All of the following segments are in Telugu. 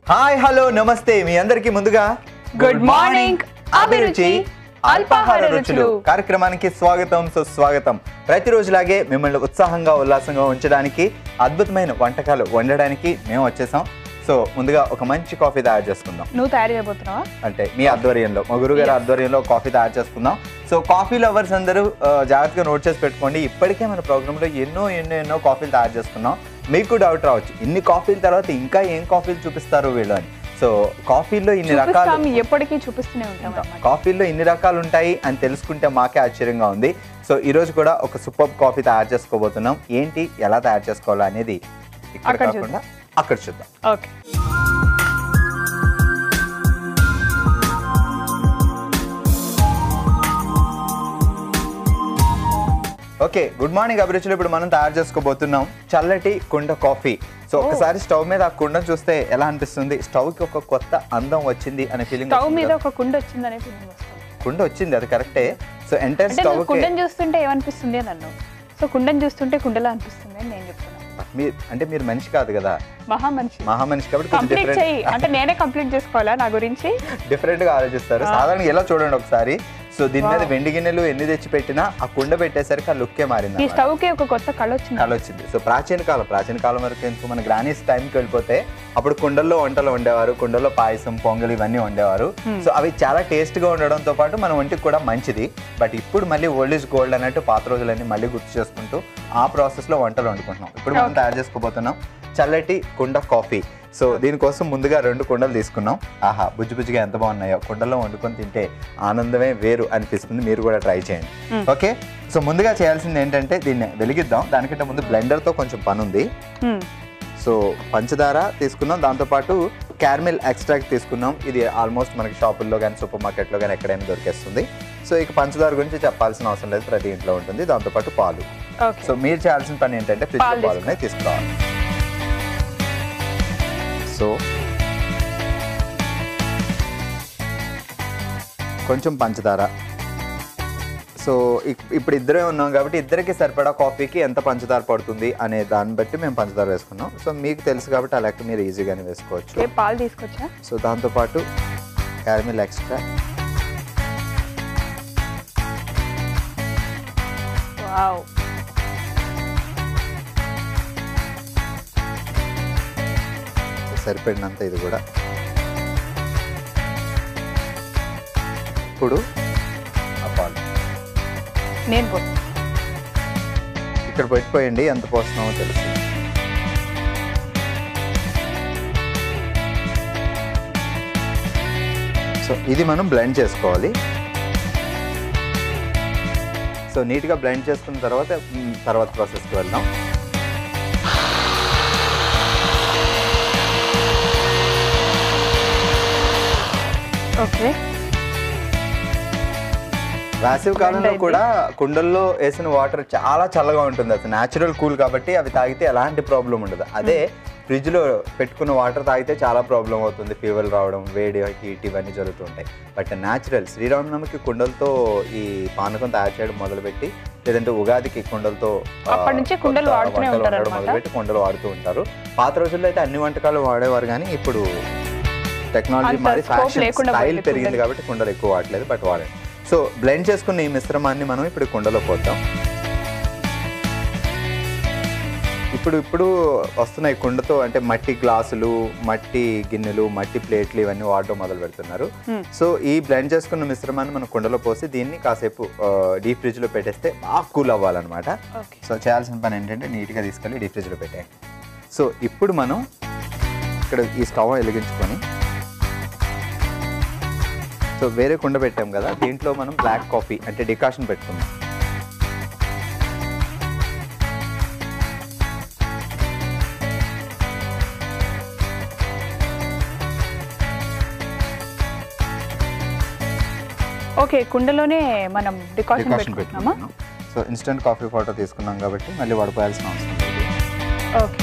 హాయ్ హలో నమస్తే మీ అందరికీ ముందుగా గుడ్ మార్నింగ్ అభిరుచి అల్పాహార రుచులు కార్యక్రమానికి స్వాగతం సుస్వాగతం ప్రతిరోజులాగే మిమ్మల్ని ఉత్సాహంగా ఉల్లాసంగా ఉంచడానికి అద్భుతమైన వంటకాలు వండడానికి మేము వచ్చేసాం సో ముందుగా ఒక మంచి కాఫీ తయారు చేసుకుందాం నువ్వు తయారు చేయబోతున్నావా అంటే మీ ఆధ్వర్యంలో మా గురుగారి ఆధ్వర్యంలో కాఫీ తయారు చేసుకుందాం సో కాఫీ లవర్స్ అందరూ ఆ, జాగ్రత్తగా నోట్ చేసి పెట్టుకోండి ఇప్పటికే మన ప్రోగ్రాంలో ఎన్నో ఎన్నో ఎన్నో కాఫీలు తయారు చేసుకున్నాం మీకు డౌట్ రావచ్చు ఇన్ని కాఫీల తర్వాత ఇంకా ఏం కాఫీలు చూపిస్తారు వీళ్ళు అని సో కాఫీల్లో ఇన్ని రకాలు చూపిస్తాం ఎప్పటికీ చూపిస్తూనే ఉంటాం అన్నమాట కాఫీల్లో ఇన్ని రకాలు ఉంటాయి అని తెలుసుకుంటే మాకే ఆశ్చర్యంగా ఉంది సో ఈ రోజు కూడా ఒక సూపర్ కాఫీ తయారు చేసుకోబోతున్నాం ఏంటి ఎలా తయారు చేసుకోవాలో అనేది ఇక్కడ అక్కడ కాకుండా అక్కడ చూద్దాం ఓకే ఓకే గుడ్ మార్నింగ్ అభిరుచులు ఇప్పుడు మనం తయారు చేసుకోబోతున్నాం చల్లటి కుండ కాఫీ సో ఒకసారి స్టవ్ మీద ఆ కుండను చూస్తే ఎలా అనిపిస్తుంది స్టవ్ కి ఒక కొత్త అందం వచ్చింది అనే ఫీలింగ్ స్టవ్ మీద ఒక కుండ వచ్చిందనే ఫీలింగ్ వస్తుంది కుండ వచ్చింది అది కరెక్టే సో ఎంటైర్ అంటే స్టవ్ నువ్వు కుండను చూస్తుంటే ఏమనిపిస్తుంది అని అన్నావు సో కుండను చూస్తుంటే కుండలా అనిపిస్తుంది అని నేను చెప్తున్నాను మీరు అంటే మీరు మనిషి కాదు కదా మహా మనిషి మహా మనిషి కాబట్టి కొంచెం కంప్లీట్ డిఫరెంట్ చెయ్యి అంటే నేనే కంప్లీట్ చేసుకోవాలా నా గురించి డిఫరెంట్ గా ఆలోచిస్తారు సాధారణంగా ఎలా చూడండి ఒకసారి సో దీని మీద వెండి గిన్నెలు ఎన్ని తెచ్చి పెట్టినా ఆ కుండ పెట్టేసరికి ఆ లుక్కే మారింది ఈ స్టవ్ కి ఒక కొత్త కళ వచ్చింది కళ వచ్చింది సో ప్రాచీన కాలం ప్రాచీన కాలం వరకు ఎందుకు మన గ్రానీస్ టైంకి వెళ్ళిపోతే అప్పుడు కుండల్లో వంటలు వండేవారు కుండల్లో పాయసం పొంగల్ ఇవన్నీ వండేవారు సో అవి చాలా టేస్ట్ గా ఉండడంతో పాటు మన ఒంటికి కూడా మంచిది బట్ ఇప్పుడు మళ్ళీ ఓల్డ్ ఇస్ గోల్డ్ అన్నట్టు పాత రోజులన్నీ మళ్ళీ గుర్తు చేసుకుంటూ ఆ ప్రాసెస్ లో వంటలు వండుకుంటున్నాం ఇప్పుడు మనం తయారు చేసుకోబోతున్నాం చల్లటి కుండ కాఫీ సో దీనికోసం ముందుగా రెండు కుండలు తీసుకున్నాం ఆహా బుజ్జి బుజ్జిగా ఎంత బాగున్నాయో కుండల్లో వండుకొని తింటే ఆనందమే వేరు అనిపిస్తుంది మీరు కూడా ట్రై చేయండి ఓకే సో ముందుగా చేయాల్సింది ఏంటంటే దీన్ని వెలిగిద్దాం దానికంటే ముందు blender తో కొంచెం పని ఉంది హ్మ్. సో పంచదార తీసుకున్నాం దాంతోపాటు క్యారమిల్ ఎక్స్ట్రాక్ట్ తీసుకున్నాం ఇది ఆల్మోస్ట్ మనకి షాపుల్లో కానీ సూపర్ మార్కెట్లో కానీ ఎక్కడైనా దొరికేస్తుంది సో ఇక పంచదార గురించి చెప్పాల్సిన అవసరం లేదు ప్రతి ఇంట్లో ఉంటుంది దాంతోపాటు పాలు ఓకే సో మీరు చేయాల్సిన పని ఏంటంటే ఫ్రిడ్జ్ పాలు పాలు ఉన్నాయి తీసుకురావాలి సో కొంచెం పంచదార సో ఇప్- ఇప్పుడు ఇద్దరే ఉన్నాం కాబట్టి ఇద్దరికి సరిపడా కాఫీకి ఎంత పంచదార పడుతుంది అనే దాన్ని బట్టి మేము పంచదార వేసుకున్నాం సో మీకు తెలుసు కాబట్టి ఆ లెక్క మీరు ఈజీగానే వేసుకోవచ్చు ఏ పాలు తీసుకొచ్చా సో దాంతోపాటు క్యారమిల్ ఎక్స్ట్రా వావ్ సో సరిపడినంత ఇది కూడా ఇప్పుడు ఆ పాలు నేను పోతా ఇక్కడ పెట్టిపోయండి ఎంత పోస్తున్నామో తెలుసు సో ఇది మనం బ్లెండ్ చేసుకోవాలి సో నీట్గా బ్లెండ్ చేసుకున్న తర్వాత మ్, తర్వాత ప్రాసెస్కి వెళ్దాం ఓకే వేసవి కాలంలో కూడా కుండల్లో వేసిన వాటర్ చాలా చల్లగా ఉంటుంది అది న్యాచురల్ కూల్ కాబట్టి అవి తాగితే ఎలాంటి ప్రాబ్లం ఉండదు అదే ఫ్రిడ్జ్ లో పెట్టుకున్న వాటర్ తాగితే చాలా ప్రాబ్లం అవుతుంది ఫీవర్ రావడం వేడి హీట్ ఇవన్నీ జరుగుతుంటాయి బట్ న్యాచురల్ శ్రీరామనవమికి కుండలతో ఈ పానకం తయారు చేయడం మొదలుపెట్టి లేదంటే ఉగాదికి కుండలతో ఆ, అప్పటి నుంచి కుండలు కొత్త వాడుతూనే వంటలు ఉంటారు వండడం అన్నమాట. మొదలుపెట్టి కుండలు వాడుతూ ఉంటారు పాత రోజుల్లో అయితే అన్ని వంటకాలు వాడేవారు కానీ ఇప్పుడు టెక్నాలజీ అంత మారి scope ఫ్యాషన్ లేకుండా స్టైల్ పోయింది పెరిగింది కుండలు. కాబట్టి కుండలు ఎక్కువ వాడలేదు బట్ వాడండి సో బ్లెండ్ చేసుకున్న ఈ మిశ్రమాన్ని మనం ఇప్పుడు కుండలో పోద్దాం ఇప్పుడు ఇప్పుడు వస్తున్నాయి కుండతో అంటే మట్టి గ్లాసులు మట్టి గిన్నెలు మట్టి ప్లేట్లు ఇవన్నీ వాడడం మొదలు పెడుతున్నారు Hmm. సో ఈ బ్లెండ్ చేసుకున్న మిశ్రమాన్ని మనం కుండలో పోసి దీన్ని కాసేపు డీప్ ఫ్రిడ్జ్ లో పెట్టేస్తే బాగా కూల్ అవ్వాలన్నమాట ఓకే సో చేయాల్సిన పని ఏంటంటే నీట్గా తీసుకెళ్ళి డీప్ ఫ్రిడ్జ్లో పెట్టేయండి సో ఇప్పుడు మనం ఇక్కడ ఈ స్టవ్ వెలిగించుకొని సో వేరే కుండ పెట్టాం కదా దీంట్లో మనం బ్లాక్ కాఫీ అంటే డికాషన్ పెట్టుకుందాం ఓకే కుండలోనే మనం డికాషన్ డికాషన్ పెట్టుకుంటున్నామా పెట్టుకుంటున్నాం సో ఇన్స్టెంట్ కాఫీ ఫోటో తీసుకున్నాం కాబట్టి మళ్ళీ వడపోయాల్సిన అవసరం లేదు ఓకే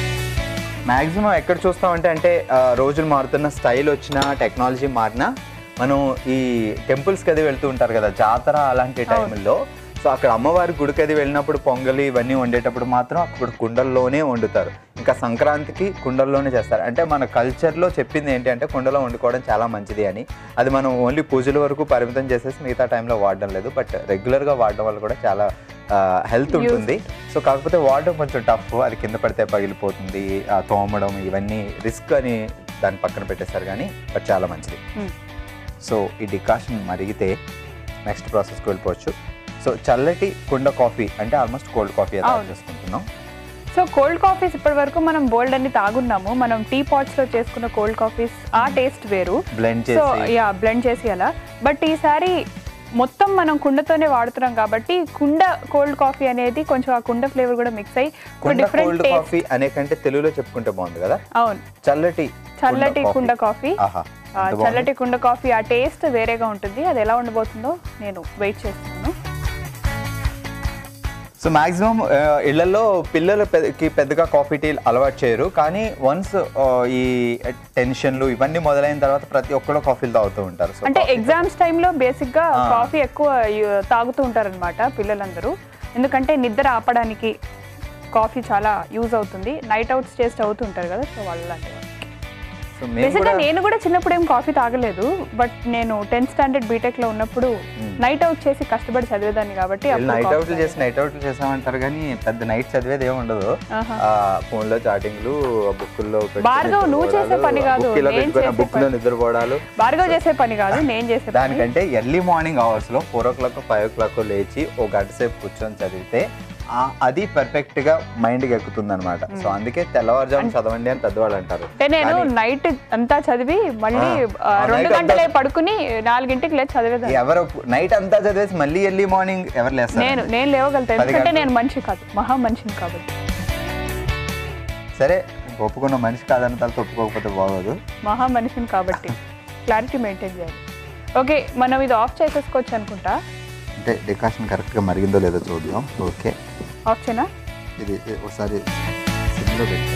మ్యాక్సిమం ఎక్కడ చూస్తామంటే అంటే ఆ, రోజులు మారుతున్న స్టైల్ వచ్చినా టెక్నాలజీ మారినా మనం ఈ టెంపుల్స్కి అది వెళ్తూ ఉంటారు కదా జాతర అలాంటి టైంలో సో అక్కడ అమ్మవారి గుడికి అది వెళ్ళినప్పుడు పొంగలి ఇవన్నీ వండేటప్పుడు మాత్రం అక్కడ కుండల్లోనే వండుతారు ఇంకా సంక్రాంతికి కుండల్లోనే చేస్తారు అంటే మన కల్చర్లో చెప్పింది ఏంటి అంటే కుండలో వండుకోవడం చాలా మంచిది అని అది మనం ఓన్లీ పూజల వరకు పరిమితం చేసేసి మిగతా టైంలో వాడడం లేదు బట్ రెగ్యులర్గా వాడడం వల్ల కూడా చాలా హెల్త్ ఉంటుంది సో కాకపోతే వాడడం కొంచెం టఫ్ అది కింద పడితే పగిలిపోతుంది ఆ తోమడం ఇవన్నీ రిస్క్ అని దాన్ని పక్కన పెట్టేస్తారు కానీ బట్ చాలా మంచిది Hmm. సో ఈ డికాషన్ మరిగితే నెక్స్ట్ ప్రాసెస్కి వెళ్ళిపోవచ్చు సో చల్లటి కుండ కాఫీ అంటే ఆల్మోస్ట్ కోల్డ్ కాఫీ తయారు అవును. చేసుకుంటున్నాం సో కోల్డ్ కాఫీస్ ఇప్పటి వరకు మనం బోల్డ్ అన్ని తాగున్నాము మనం టీ పాట్స్ లో చేసుకున్న కోల్డ్ కాఫీస్ ఆ టేస్ట్ వేరు బ్లెండ్ సో చేసి యా బ్లెండ్ చేసి అలా బట్ ఈసారి మొత్తం మనం కుండతోనే వాడుతున్నాం కాబట్టి కుండ కోల్డ్ కాఫీ అనేది కొంచెం ఆ కుండ ఫ్లేవర్ కూడా మిక్స్ అయ్యి ఒక కుండ డిఫరెంట్ కోల్డ్ టేస్ట్ కాఫీ అనే కంటే తెలుగులో చెప్పుకుంటే బాగుంది కదా అవును చల్లటి చల్లటి coffee. కుండ కాఫీ ఆహా ఆ, ఎంత బాగుంది. చల్లటి కుండ కాఫీ ఆ టేస్ట్ వేరేగా ఉంటుంది అది ఎలా ఉండబోతుందో నేను వెయిట్ చేస్తున్నాను సో మాక్సిమం ఇళ్లలో పిల్లలకి పెద్దగా కాఫీ టీ అలవాటు చేయరు కానీ వన్స్ ఈ టెన్షన్లు ఇవన్నీ మొదలైన తర్వాత ప్రతి ఒక్కరు కాఫీలు తాగుతూ ఉంటారు సో అంటే ఎగ్జామ్స్ టైంలో బేసిక్ గా ఆ. కాఫీ ఎక్కువ యు- తాగుతూ ఉంటారనమాట పిల్లలందరూ ఎందుకంటే నిద్ర ఆపడానికి కాఫీ చాలా యూజ్ అవుతుంది నైట్ అవుట్స్ చేసి అవుతుంటారు కదా సో వాళ్ళు లాంటి వాళ్ళు. సో మేము బేసిక్ గా కూడా నేను కూడా చిన్నప్పుడు ఏం కాఫీ తాగలేదు బట్ నేను టెన్త్ స్టాండర్డ్ బీటెక్ లో ఉన్నప్పుడు నైట్ అవుట్ చేసి కష్టపడి చదివేదాన్ని కాబట్టి అప్పుడు నైట్ coffee అవుట్లు చేసి నైట్ అవుట్లు చేసామంటారు కానీ పెద్ద నైట్ చదివేది ఏమి ఉండదు ఆహా. ఆ ఫోన్ లో చాటింగ్లు బుక్కుల్లో భార్గవ్, నువ్వు చేసే పని కాదు, నేను చేసే బుక్ లో పని. నిద్రపోవడాలు భార్గవ్ చేసే పని కాదు నేను చేసే పని దానికంటే ఎర్లీ మార్నింగ్ అవర్స్ లో four o'clock five o'clock లేచి ఓ గంట సేపు కూర్చొని చదివితే ఆ- అది పర్ఫెక్ట్ గా మైండ్ కి ఎక్కుతుంది అనమాట సో అందుకే తెల్లవారుజాము చదవండి అని పెద్దవాళ్ళు అంటారు అంటే నేను నైట్ అంతా చదివి మళ్ళీ ఆ, ఆ, ఆ రెండు night గంటలే పడుకుని నాలుగింటికి లేచి చదివేదాన్ని ఎవరు నైట్ అంతా చదివేసి మళ్ళీ ఎర్లీ మార్నింగ్ ఎవరు లేస్తారు నేను నేను లేవగలుగుతాను పది ఎందుకంటే గంటలు. నేను మనిషి కాదు మహా మనిషిని కాబట్టి సరే ఒప్పుకున్న మనిషి కాదని తర్వాత ఒప్పుకోకపోతే బాగోదు మహా మనిషిని కాబట్టి క్లారిటీ మెయింటైన్ చేయాలి ఓకే మనం ఇది ఆఫ్ చేసేసుకోవచ్చు అనుకుంటా అంటే డికాషన్ కరెక్ట్ గా మరిగిందో లేదో చూద్దాం ఓకే ఆఫ్ చేయనా ఇది ఇది ఒకసారి సిమ్లో పెట్టాను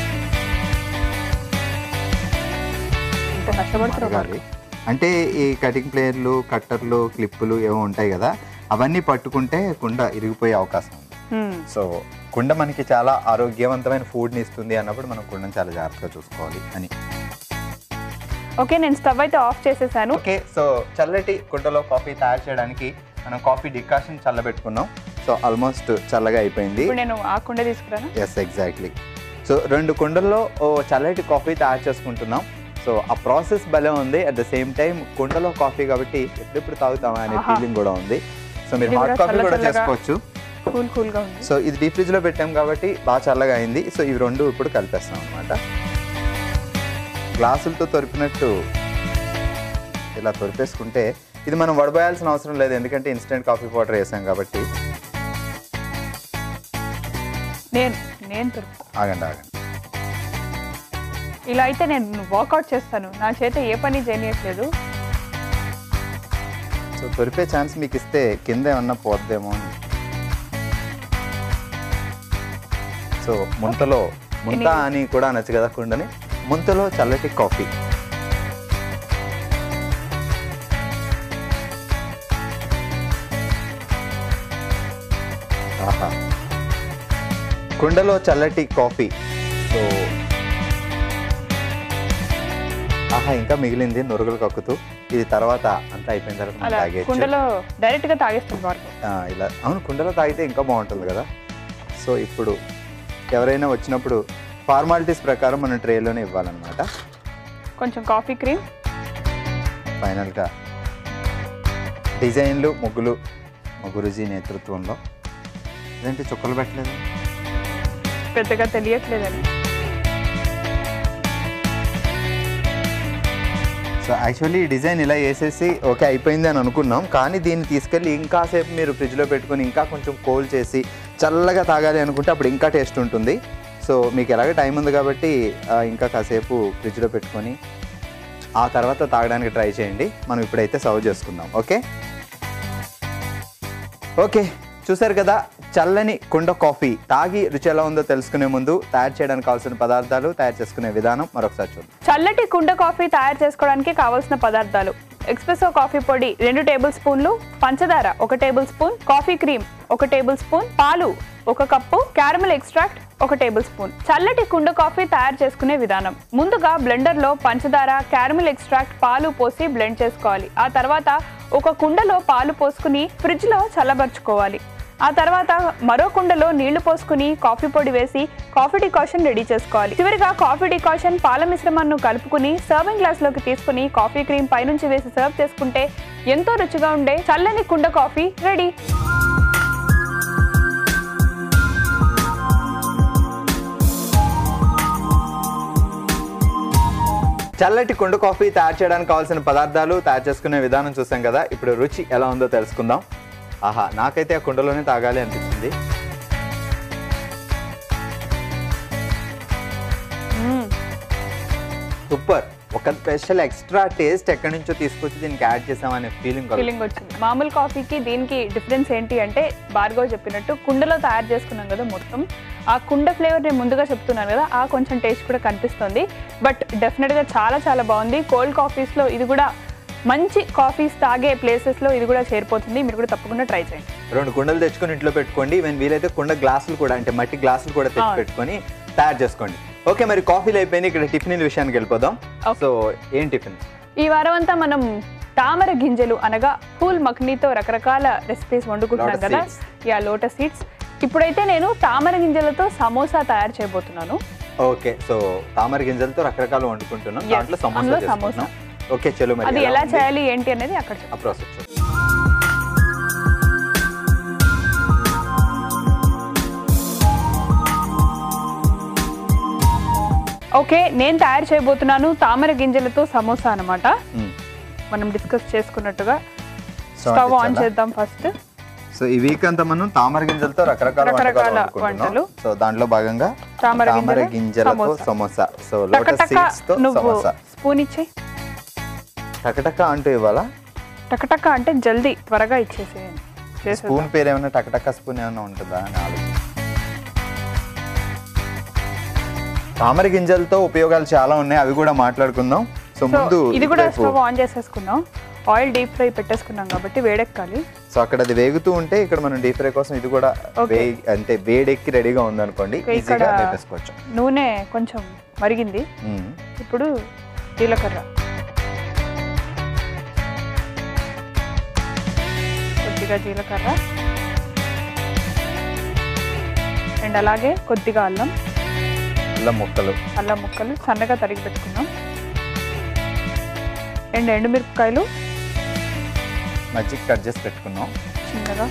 ఇంత కష్టపడుతున్నారు మరగాలి. అంటే ఈ కటింగ్ ప్లేయర్లు కట్టర్లు క్లిప్పులు ఏవో ఉంటాయి కదా అవన్నీ పట్టుకుంటే కుండ ఇరిగిపోయే అవకాశం ఉంది హ్మ్. సో కుండ మనకి చాలా ఆరోగ్యవంతమైన ఫుడ్ని ఇస్తుంది అన్నప్పుడు మనం కుండని చాలా జాగ్రత్తగా చూసుకోవాలి అని ఓకే నేను స్టవ్ అయితే ఆఫ్ చేసేసాను ఓకే సో చల్లటి కుండలో కాఫీ తయారు చేయడానికి మనం కాఫీ డికాషన్ చల్లబెట్టుకున్నాం సో ఆల్మోస్ట్ చల్లగా అయిపోయింది ఇప్పుడు నేను ఆ కుండ తీసుకురాను ఎస్ ఎగ్జాక్ట్లీ సో రెండు కుండల్లో ఓ చల్లటి కాఫీ తయారు చేసుకుంటున్నాం సో ఆ ప్రాసెస్ భలే ఉంది అట్ ద సేమ్ టైం కుండలో కాఫీ కాబట్టి ఎప్పుడెప్పుడు తాగుతామా అనే ఆహా. ఫీలింగ్ కూడా ఉంది సో మీరు ఇది హాట్ కూడా కాఫీ చల్ల కూడా చల్లగా. చేసుకోవచ్చు కూల్ కూల్గా ఉంది సో ఇది డీప్ ఫ్రిడ్జ్ లో పెట్టాం కాబట్టి బాగా చల్లగా అయింది సో ఇవి రెండు ఇప్పుడు కలిపేస్తాం అనమాట గ్లాసులతో తొరిపినట్టు ఇలా తొరిపేసుకుంటే ఇది మనం వడబోయాల్సిన అవసరం లేదు ఎందుకంటే ఇన్స్టెంట్ కాఫీ పౌడర్ వేసాం కాబట్టి నేను నేను దొరుకుతా ఆగండి ఆగండి ఇలా అయితే నేను వర్కౌట్ చేస్తాను నా చేత ఏ పని చేయట్లేదు సో తొరిపే ఛాన్స్ మీకు ఇస్తే కింద ఏమన్నా పోద్దేమో అని సో ముంతలో ముంత అని కూడా అనొచ్చు కదా కుండని ముంతలో చల్లటి కాఫీ ఆహా కుండలో చల్లటి కాఫీ సో ఆహా ఇంకా మిగిలింది నురుగులు కక్కుతూ ఇది తర్వాత అంతా అయిపోయిన తర్వాత మనం అలా తాగేయచ్చు. కుండలో డైరెక్ట్ గా తాగేస్తాను భార్గవ్ ఆ, ఇలా అవును కుండలో తాగితే ఇంకా బాగుంటుంది కదా సో ఇప్పుడు ఎవరైనా వచ్చినప్పుడు ఫార్మాలిటీస్ ప్రకారం మనం ట్రేలోనే ఇవ్వాలన్నమాట కొంచెం కాఫీ క్రీమ్ ఫైనల్గా డిజైన్లు ముగ్గులు మా గురుజీ నేతృత్వంలో ఇదేంటి చుక్కలు పెట్టలేదు పెద్దగా తెలియట్లేదని సో యాక్చువల్లీ ఈ డిజైన్ ఇలా వేసేసి ఓకే అయిపోయింది అని అనుకున్నాం కానీ దీన్ని తీసుకెళ్ళి ఇంకాసేపు మీరు ఫ్రిడ్జ్లో పెట్టుకొని ఇంకా కొంచెం కోల్డ్ చేసి చల్లగా తాగాలి అనుకుంటే అప్పుడు ఇంకా టేస్ట్ ఉంటుంది సో మీకు ఎలాగ టైం ఉంది కాబట్టి ఆ, ఇంకా కాసేపు ఫ్రిడ్జ్లో పెట్టుకొని ఆ తర్వాత తాగడానికి ట్రై చేయండి మనం ఇప్పుడైతే సర్వ్ చేసుకుందాం ఓకే ఓకే చూసారు కదా చల్లని కుండ కాఫీ తాగి రుచి ఎలా ఉందో తెలుసుకునే ముందు తయారు చేయడానికి కావాల్సిన పదార్థాలు తయారు చేసుకునే విధానం మరొకసారి చూద్దాం చల్లటి కుండ కాఫీ తయారు చేసుకోవడానికి కావాల్సిన పదార్థాలు ఎక్స్ప్రెసో కాఫీ పొడి రెండు టేబుల్ స్పూన్లు పంచదార ఒక టేబుల్ స్పూన్ కాఫీ క్రీమ్ ఒక టేబుల్ స్పూన్ పాలు ఒక కప్పు క్యారమల్ ఎక్స్ట్రాక్ట్ ఒక టేబుల్ స్పూన్ చల్లటి కుండ కాఫీ తయారు చేసుకునే విధానం ముందుగా బ్లెండర్ లో పంచదార క్యారమల్ ఎక్స్ట్రాక్ట్ పాలు పోసి బ్లెండ్ చేసుకోవాలి ఆ తర్వాత ఒక కుండలో పాలు పోసుకుని ఫ్రిడ్జ్ లో చల్లబరుచుకోవాలి ఆ తర్వాత మరో కుండలో నీళ్లు పోసుకుని కాఫీ పొడి వేసి కాఫీ డికాషన్ రెడీ చేసుకోవాలి చివరిగా కాఫీ డికాషన్ పాల మిశ్రమాన్ని కలుపుకుని సర్వింగ్ గ్లాస్ లోకి తీసుకుని కాఫీ క్రీమ్ పైనుంచి వేసి సర్వ్ చేసుకుంటే ఎంతో రుచిగా ఉండే చల్లని కుండ కాఫీ రెడీ చల్లటి కుండ కాఫీ తయారు చేయడానికి కావాల్సిన పదార్థాలు తయారు చేసుకునే విధానం చూసాం కదా ఇప్పుడు రుచి ఎలా ఉందో తెలుసుకుందాం ఆహా నాకైతే ఆ కుండలోనే తాగాలి అనిపిస్తుంది మ్మ్. సూపర్ ఒక స్పెషల్ ఎక్స్ట్రా టేస్ట్ ఎక్కడి నుంచో తీసుకొచ్చి దీనికి యాడ్ చేసామనే ఫీలింగ్ ఫీలింగ్ వచ్చింది మామూలు కాఫీకి దీనికి డిఫరెన్స్ ఏంటి అంటే భార్గవ్ చెప్పినట్టు కుండలో తయారు చేసుకున్నాం కదా మొత్తం ఆ కుండ ఫ్లేవర్ నేను ముందుగా చెప్తున్నాను కదా ఆ కొంచెం టేస్ట్ కూడా కనిపిస్తుంది బట్ డెఫినెట్గా చాలా చాలా బాగుంది కోల్డ్ కాఫీస్లో ఇది కూడా మంచి కాఫీస్ తాగే ప్లేసెస్లో ఇది కూడా చేరిపోతుంది మీరు కూడా తప్పకుండా ట్రై చేయండి రెండు కుండలు తెచ్చుకొని ఇంట్లో పెట్టుకోండి ఈవెన్ వీలైతే కుండ గ్లాసులు కూడా అంటే మట్టి గ్లాసులు కూడా తెచ్చి అవును. పెట్టుకొని తయారు చేసుకోండి ఓకే మరి కాఫీలు అయిపోయినాయి ఇక్కడ టిఫిన్ విషయానికి వెళ్ళిపోదాం Okay. సో ఏం టిఫిన్ ఈ వారం అంతా మనం తామర గింజలు అనగా పూల్ మక్నీతో రకరకాల రెసిపీస్ వండుకుంటున్నాం Lotus కదా seeds. యా లోటస్ సీడ్స్ ఇప్పుడైతే నేను తామర గింజలతో సమోసా తయారు చేయబోతున్నాను ఓకే సో తామర గింజలతో రకరకాలు వండుకుంటున్నాం Yes, దాంట్లో సమోసా అందులో చేసుకుంటున్నాం ఓకే చలో మరి అది ఎలా చేయాలి ఏంటి అనేది అక్కడ చెప్తాను. ఆ ప్రాసెస్ ఓకే నేను తయారు చేయబోతున్నాను తామర గింజలతో సమోసా అనమాట మనం డిస్కస్ చేసుకున్నట్టుగా స్టవ్ ఆన్ చేద్దాం ఫస్ట్ సో ఈ వీక్ అంతా మనం తామర గింజలతో రకరకాల రకరకాల వంటకాలు వండుకుంటున్నాం. వంటలు. సో దాంట్లో భాగంగా తామర తామర గింజల గింజలతో సమోసా. సమోసా సో లోటస్ టకటక సీడ్స్ తో నువ్వు సమోసా స్పూన్ ఇచ్చే టకటక అంటూ ఇవ్వాలా టకటక అంటే జల్దీ త్వరగా ఇచ్చేసేయండి చేసేద్దాం. స్పూన్ పేరు ఏమైనా టకటక స్పూన్ ఏమైనా ఉంటుందా అని ఆలోచన తామర గింజలతో ఉపయోగాలు చాలా ఉన్నాయి అవి కూడా మాట్లాడుకుందాం సో సో ముందు ఇది కూడా ఇటువైపు- స్టవ్ ఆన్ చేసేసుకుందాం ఆయిల్ డీప్ ఫ్రై పెట్టేసుకున్నాం కాబట్టి వేడెక్కాలి సో అక్కడ అది వేగుతూ ఉంటే ఇక్కడ మనం డీప్ ఫ్రై కోసం ఇది కూడా Okay. వేగి అంటే వేడెక్కి రెడీగా ఉందనుకోండి Okay, ఈజీగా ఇక్కడ- వేపేసుకోవచ్చు నూనె కొంచెం మరిగింది మ్మ్. ఇప్పుడు జీలకర్ర కొద్దిగా జీలకర్ర అండ్ అలాగే కొద్దిగా అల్లం అల్లం ముక్కలు అల్లం ముక్కలు సన్నగా తరిగి పెట్టుకున్నాం అండ్ ఎండుమిరపకాయలు మజ్జిగ కట్ చేసి పెట్టుకున్నాం చిన్నగా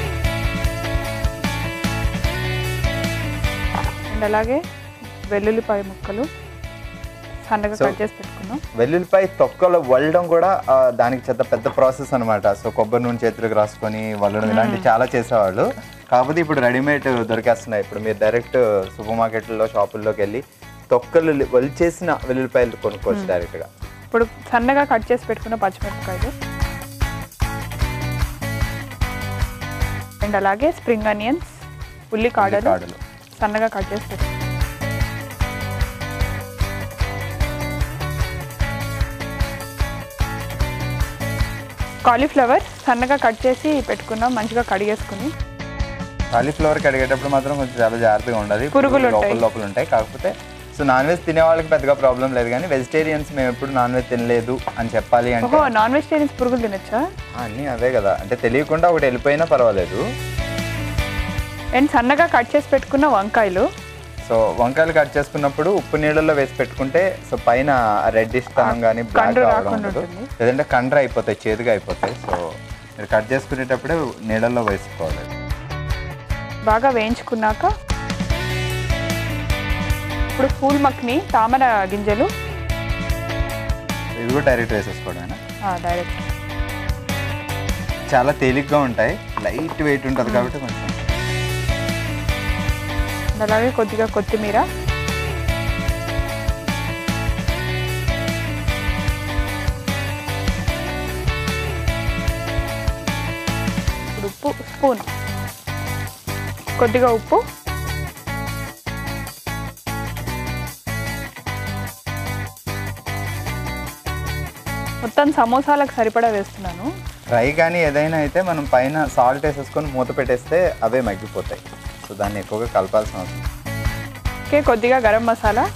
అండ్ అలాగే వెల్లుల్లిపాయ ముక్కలు సన్నగా So- కట్ చేసి పెట్టుకున్నాం వెల్లుల్లిపాయ తొక్కలు వల్లడం కూడా ఆ, దానికి చెత్త పెద్ద ప్రాసెస్ అన్నమాట సో కొబ్బరి నూనె చేతులకు రాసుకొని వల్లడం ఇలాంటివి చాలా చేసేవాళ్ళు కాకపోతే ఇప్పుడు రెడీమేడ్ దొరికేస్తున్నాయి ఇప్పుడు మీరు డైరెక్ట్ సూపర్ మార్కెట్లో షాపుల్లోకి వెళ్ళి తొక్కలు లి- వలిచేసిన వెల్లుల్లిపాయలు కొనుక్కోవచ్చు డైరెక్ట్గా ఇప్పుడు సన్నగా కట్ చేసి పెట్టుకున్న పచ్చిమిరపకాయలు అండ్ అలాగే స్ప్రింగ్ ఆనియన్స్ ఉల్లికాడలు కాడలు సన్నగా కట్ చేసి పెట్టు కాలీఫ్లవర్ సన్నగా కట్ చేసి పెట్టుకున్నాం మంచిగా కడిగేసుకుని కాలీఫ్లవర్ కడిగేటప్పుడు మాత్రం కొంచెం చాలా జాగ్రత్తగా ఉండాలి పురుగులు లోపల ఉంటాయి. లోపల ఉంటాయి కాకపోతే సో నాన్ వెజ్ తినే వాళ్ళకి పెద్దగా ప్రాబ్లం లేదు కానీ వెజిటేరియన్స్ మేము ఎప్పుడు నాన్ వెజ్ తినలేదు అని చెప్పాలి అంటే ఓహో నాన్ వెజిటేరియన్స్ పురుగులు తినొచ్చా అన్నీ అవే కదా అంటే తెలియకుండా ఒకటి వెళ్ళిపోయినా పర్వాలేదు అండ్ సన్నగా కట్ చేసి పెట్టుకున్న వంకాయలు సో వంకాయలు కట్ చేసుకున్నప్పుడు ఉప్పు నీళ్ళల్లో వేసి పెట్టుకుంటే సో పైన రెడ్ ఇష్టం కానీ బ్లాక్ కండ్రు రావడం రాకుండా ఉండదు ఉంటుంది. లేదంటే కండ్ర అయిపోతాయి చేదుగా అయిపోతాయి సో మీరు కట్ చేసుకునేటప్పుడే నీళ్ళల్లో వేసుకోవాలి బాగా వేయించుకున్నాక ఇప్పుడు ఫూల్ మక్ని తామర గింజలు ఇది కూడా డైరెక్ట్ వేసేసుకోవడమేనా డైరెక్ట్ చాలా తేలిగ్గా ఉంటాయి లైట్ వెయిట్ ఉంటుంది కాబట్టి కొంచెం అలాగే కొద్దిగా కొత్తిమీర ఇప్పుడు ఉప్పు స్పూన్ కొద్దిగా ఉప్పు మొత్తం సమోసాలకు సరిపడా వేస్తున్నాను ఫ్రై కానీ ఏదైనా అయితే మనం పైన సాల్ట్ వేసేసుకొని మూత పెట్టేస్తే అవే మగ్గిపోతాయి సో దాన్ని ఎక్కువగా కలపాల్సిన అవసరం ఓకే కొద్దిగా గరం మసాలా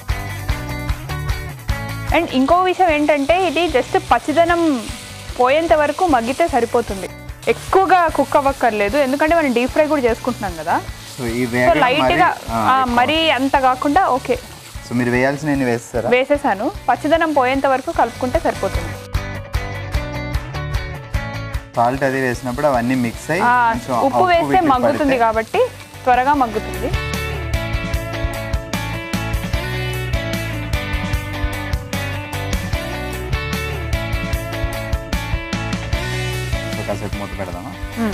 అండ్ ఇంకో విషయం ఏంటంటే ఇది జస్ట్ పచ్చిదనం పోయేంత వరకు మగ్గితే సరిపోతుంది ఎక్కువగా కుక్ అవ్వక్కర్లేదు ఎందుకంటే మనం డీప్ ఫ్రై కూడా చేసుకుంటున్నాం కదా సో ఈ సో వేగడం లైట్గా మరి- ఆ, ఎక్కువ. మరీ అంత కాకుండా ఓకే సో మీరు వేయాల్సిన వేస్తారా వేసేసాను పచ్చిదనం పోయేంత వరకు కలుపుకుంటే సరిపోతుంది సాల్ట్ అది వేసినప్పుడు అవన్నీ మిక్స్ అయ్యి ఆ, కొంచెం ఉప్పు వేస్తే వీటికి మగ్గుతుంది పడితే- కాబట్టి త్వరగా మగ్గుతుంది సో కాసేపు మూత పెడదామా మ్మ్.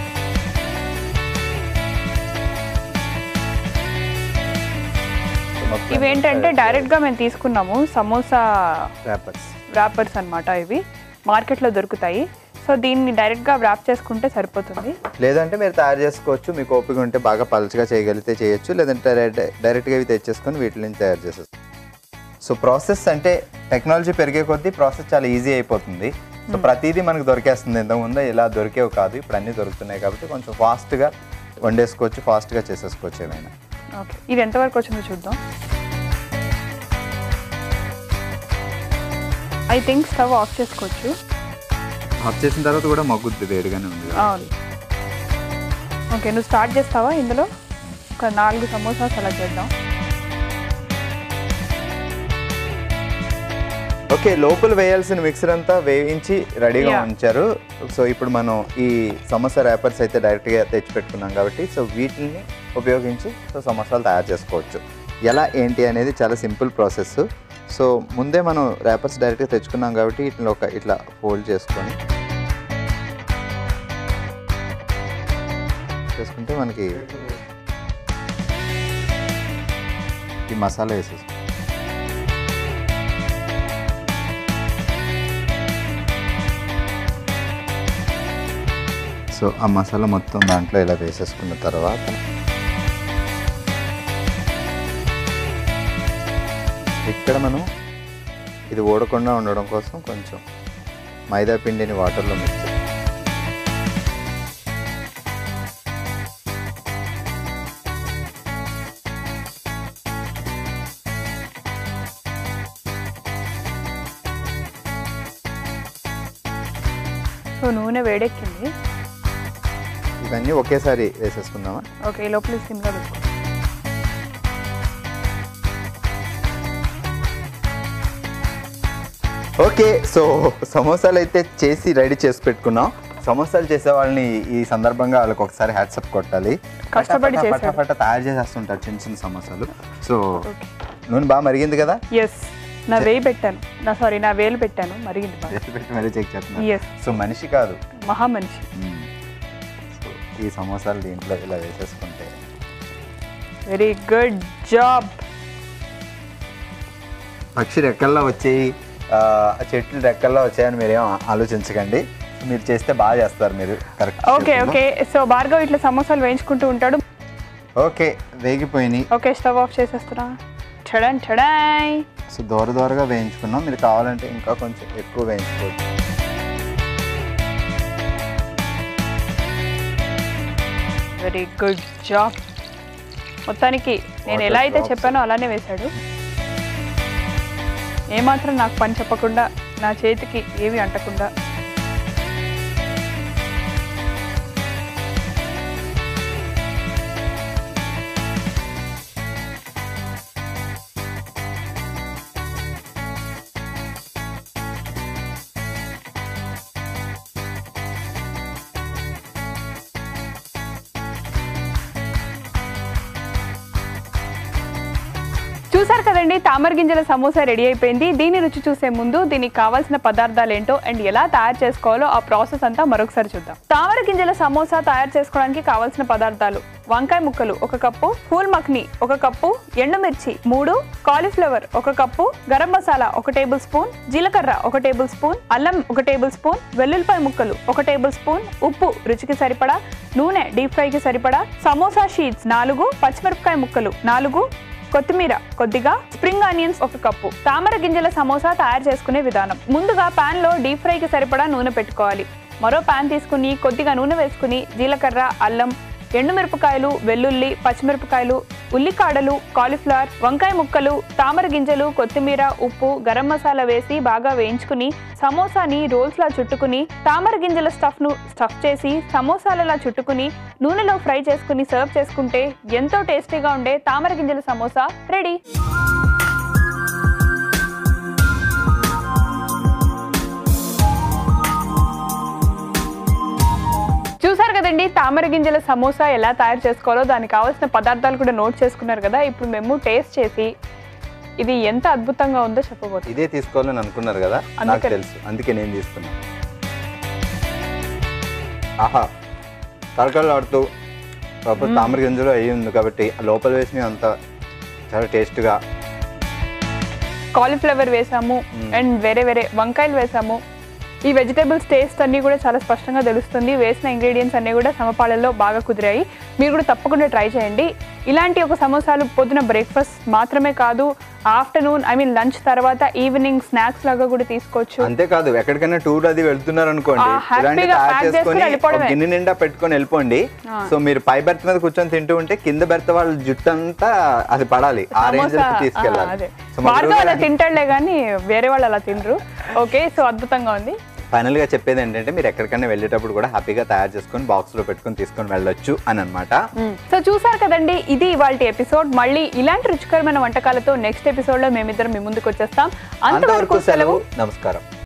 సో మొత్తం ఇవేంటంటే డైరెక్ట్గా మేము తీసుకున్నాము సమోసా wrappers. వ్రాపర్స్ అన్నమాట ఇవి మార్కెట్లో దొరుకుతాయి సో దీన్ని డైరెక్ట్గా వ్రాప్ చేసుకుంటే సరిపోతుంది లేదంటే మీరు తయారు చేసుకోవచ్చు మీకు ఓపిక ఉంటే బాగా పలుచగా చేయగలిగితే చేయొచ్చు లేదంటే డైరెక్ట్ డైరెక్ట్గా ఇవి తెచ్చేసుకొని వీటి నుంచి తయారు చేసేచ్చు సో ప్రాసెస్ అంటే టెక్నాలజీ పెరిగే కొద్దీ ప్రాసెస్ చాలా ఈజీ అయిపోతుంది సో ప్రతిదీ మనకు దొరికేస్తుంది ఇంతకుముందు ఇలా దొరికేవి కాదు ఇప్పుడు అన్నీ దొరుకుతున్నాయి కాబట్టి కొంచెం ఫాస్ట్గా వండేసుకోవచ్చు ఫాస్ట్గా చేసేసుకోవచ్చు ఏమైనా ఓకే ఇది ఎంతవరకు వచ్చిందో చూద్దాం ఐ థింక్ స్టవ్ ఆఫ్ చేసుకోవచ్చు ఆఫ్ చేసిన తర్వాత కూడా మగ్గుద్ది వేడిగానే ఉంది కదా. అవును ఓకే నువ్వు స్టార్ట్ చేస్తావా ఇందులో ఒక నాలుగు సమోసాస్ అలా చేద్దాం ఓకే లోపల వేయాల్సిన మిక్సర్ అంతా వేయించి రెడీగా Yeah. ఉంచారు సో ఇప్పుడు మనం ఈ సమోసా ర్యాపర్స్ అయితే డైరెక్ట్గా తెచ్చి పెట్టుకున్నాం కాబట్టి సో వీటిని ఉపయోగించి సో సమోసాలు తయారు చేసుకోవచ్చు ఎలా ఏంటి అనేది చాలా సింపుల్ ప్రాసెస్ సో ముందే మనం ర్యాపర్స్ డైరెక్ట్గా తెచ్చుకున్నాం కాబట్టి ఇట్లా ఒక ఇట్లా ఫోల్డ్ చేసుకొని చేసుకుంటే మనకి ఈ మసాలా వేసేసి సో ఆ మసాలా మొత్తం దాంట్లో ఇలా వేసేసుకున్న తర్వాత ఇక్కడ మనం ఇది ఓడకుండా ఉండడం కోసం కొంచెం మైదా పిండిని వాటర్లో మిక్స్ చేయాలి. సో నూనె వేడెక్కింది ఇవన్నీ ఒకేసారి వేసేసుకుందామా ఓకే ఈ లోపల సిమ్లో పెట్టుకో ఓకే సో సమోసాలు అయితే చేసి రెడీ చేసి పెట్టుకున్నాం సమోసాలు చేసే వాళ్ళని ఈ సందర్భంగా వాళ్ళకి ఒకసారి హ్యాట్సప్ కొట్టాలి కష్టపడి పటా పటా చేశారు. పటా తయారు చేసేస్తుంటారు చిన్న చిన్న సమోసాలు సో ఓకే నూనె బాగా మరిగింది కదా ఎస్ నా వేయి పెట్టాను నా సారీ నా వేలు పెట్టాను మరిగింది బాగా చేసి పెట్టి మరీ చెక్ చేస్తున్నా ఎస్ సో మనిషి కాదు మహా మనిషి మ్మ్. సో ఈ సమోసాలు దీంట్లో ఇలా వేసేసుకుంటే వెరీ గుడ్ జాబ్ పక్షి రెక్కల్లో వచ్చేయి ఆ, చెట్లు రెక్కల్లో వచ్చాయని మీరేం ఆలోచించకండి మీరు చేస్తే బాగా చేస్తారు మీరు correct okay okay so Bhargav ఇట్లా సమోసాలు వేయించుకుంటూ ఉంటాడు ఓకే వేగిపోయినాయి ఓకే స్టవ్ ఆఫ్ చేసేస్తున్నా చడన్ చడాయ్ సో దూర దూరగా వేయించుకున్నాం మీరు కావాలంటే ఇంకా కొంచెం ఎక్కువ వేయించుకోవచ్చు వెరీ గుడ్ జాబ్ మొత్తానికి నేను What a ఎలా అయితే job, చెప్పానో అలానే వేశాడు ఏమాత్రం నాకు పని చెప్పకుండా నా చేతికి ఏవి అంటకుండా చూసారు కదండి తామర గింజల సమోసా రెడీ అయిపోయింది దీని రుచి చూసే ముందు దీనికి కావాల్సిన పదార్థాలు ఏంటో అండ్ ఎలా తయారు చేసుకోవాలో ఆ ప్రాసెస్ అంతా మరొకసారి చూద్దాం తామర గింజల సమోసా తయారు చేసుకోవడానికి కావాల్సిన పదార్థాలు వంకాయ ముక్కలు ఒక కప్పు ఫూల్ మఖ్ని ఒక కప్పు ఎండుమిర్చి మూడు కాలీఫ్లవర్ ఒక కప్పు గరం మసాలా ఒక టేబుల్ స్పూన్ జీలకర్ర ఒక టేబుల్ స్పూన్ అల్లం ఒక టేబుల్ స్పూన్ వెల్లుల్లిపాయ ముక్కలు ఒక టేబుల్ స్పూన్ ఉప్పు రుచికి సరిపడా నూనె డీప్ ఫ్రైకి సరిపడా సమోసా షీట్స్ నాలుగు పచ్చిమిరపకాయ ముక్కలు నాలుగు కొత్తిమీర కొద్దిగా స్ప్రింగ్ ఆనియన్స్ ఒక కప్పు తామర గింజల సమోసా తయారు చేసుకునే విధానం ముందుగా పాన్ లో డీప్ ఫ్రైకి సరిపడా నూనె పెట్టుకోవాలి మరో పాన్ తీసుకుని కొద్దిగా నూనె వేసుకుని జీలకర్ర అల్లం ఎండుమిరపకాయలు వెల్లుల్లి పచ్చిమిరపకాయలు ఉల్లికాడలు కాలీఫ్లవర్ వంకాయ ముక్కలు తామర గింజలు కొత్తిమీర ఉప్పు గరం మసాలా వేసి బాగా వేయించుకుని సమోసాని రోల్స్ లా చుట్టుకుని తామర గింజల స్టఫ్ ను స్టఫ్ చేసి సమోసాలలా చుట్టుకుని నూనెలో ఫ్రై చేసుకుని సర్వ్ చేసుకుంటే ఎంతో టేస్టీగా ఉండే తామర గింజల సమోసా రెడీ చూసారు కదండి తామర గింజల సమోసా ఎలా తయారు చేసుకోవాలో దానికి కావాల్సిన పదార్థాలు కూడా నోట్ చేసుకున్నారు కదా ఇప్పుడు మేము టేస్ట్ చేసి ఇది ఎంత అద్భుతంగా ఉందో చెప్పబోతుంది ఇదే తీసుకోవాలని అనుకున్నారు కదా నాకు అందుకని. తెలుసు అందుకే నేను తీసుకున్నా ఆహా తలకలాడుతూ కాకపోతే తామర గింజలు అయ్యి ఉంది కాబట్టి ఆ లోపల వేసిన అంత చాలా టేస్ట్గా కాలీఫ్లవర్ వేసాము అండ్ వేరే వేరే వంకాయలు వేసాము ఈ వెజిటేబుల్స్ టేస్ట్ అన్నీ కూడా చాలా స్పష్టంగా తెలుస్తుంది వేసిన ఇంగ్రీడియంట్స్ అన్నీ కూడా సమపాళల్లో బాగా కుదిరాయి మీరు కూడా తప్పకుండా ట్రై చేయండి ఇలాంటి ఒక సమోసాలు పొద్దున బ్రేక్ఫాస్ట్ మాత్రమే కాదు ఆఫ్టర్నూన్ ఐ మీన్ లంచ్ తర్వాత ఈవినింగ్ స్నాక్స్ లాగా కూడా తీసుకోవచ్చు అంతేకాదు ఎక్కడికైనా టూర్ అది వెళ్తున్నారు అనుకోండి ఆ, ఇలాంటి హ్యాపీగా తయారు pack చేసుకొని చేసుకొని వెళ్ళిపోవడమే. ఒక గిన్నె నిండా పెట్టుకొని వెళ్ళిపోండి సో మీరు పై బెర్త్ మీద కూర్చొని తింటూ ఉంటే కింద బెర్త్ వాళ్ళ జుట్టు అంతా అది పడాలి ఆ రేంజ్ సమోసా, ఆ, తీసుకెళ్ళాలి అదే సో మా భార్గవ్ గురువు అలా గారు తింటాడులే కానీ వేరే వాళ్ళు అలా తినరు ఓకే సో అద్భుతంగా ఉంది ఫైనల్ గా చెప్పేది ఏంటంటే మీరు ఎక్కడికైనా వెళ్ళేటప్పుడు కూడా హ్యాపీగా తయారు చేసుకొని బాక్స్ లో పెట్టుకొని తీసుకొని వెళ్ళొచ్చు అని అనమాట సో చూసారు కదండి ఇది ఇవాళ ఎపిసోడ్ మళ్ళీ ఇలాంటి రుచికరమైన వంటకాలతో నెక్స్ట్ ఎపిసోడ్ లో మేమిద్దరం మీ ముందుకు వచ్చేస్తాం అంతవరకు సెలవు నమస్కారం